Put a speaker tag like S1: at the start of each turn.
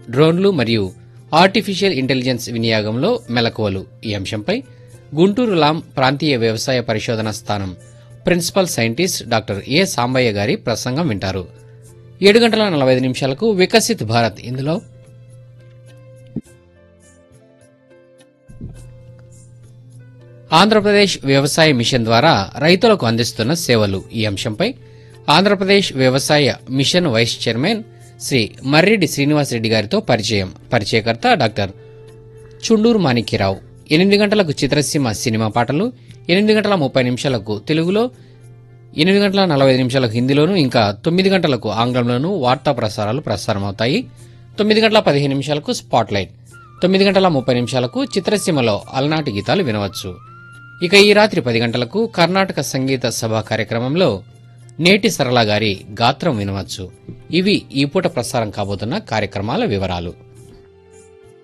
S1: డ్రోన్లు మరియు artificial intelligence వినియోగంలో మెలకువలు ఈ అంశంపై గుంటూరు లాం ప్రాంతీయ వ్యవసాయ పరిశోధన స్థానం principal scientist doctor A Sambaiah గారి ప్రసంగం వింటారు ఏడు గంటల నలభై ఐదు నిమిషాలకు వికసిత్ భారత్ ఇందులో ఆంధ్రప్రదేశ్ వ్యవసాయ మిషన్ ద్వారా రైతులకు అందిస్తున్న సేవలు ఈ అంశంపై ఆంధ్రప్రదేశ్ వ్యవసాయ mission vice chairman Shri Marreddy Srinivasa Reddy గారితో పరిచయం పరిచయకర్త డాక్టర్ చుండూరు మాణిక్యరావు ఎనిమిది గంటలకు చిత్రసీమ సినిమా పాటలు ఎనిమిది గంటల ముప్పై నిమిషాలకు తెలుగులో ఎనిమిది గంటల నలభై ఐదు నిమిషాలకు హిందీలోను ఇంకా తొమ్మిది గంటలకు ఆంగ్లంలోను వార్తా ప్రసారాలు ప్రసారమవుతాయి తొమ్మిది గంటల పదిహేను నిమిషాలకు స్పాట్లైట్ తొమ్మిది గంటల ముప్పై నిమిషాలకు చిత్రసీమలో అలనాటి గీతాలు వినవచ్చు ఇక ఈ రాత్రి పది గంటలకు కర్ణాటక సంగీత సభ కార్యక్రమంలో నేటి సరళ గారి గాత్రం వినవచ్చు ఇవి ఈ పూట ప్రసారం కాబోతున్న కార్యక్రమాల వివరాలు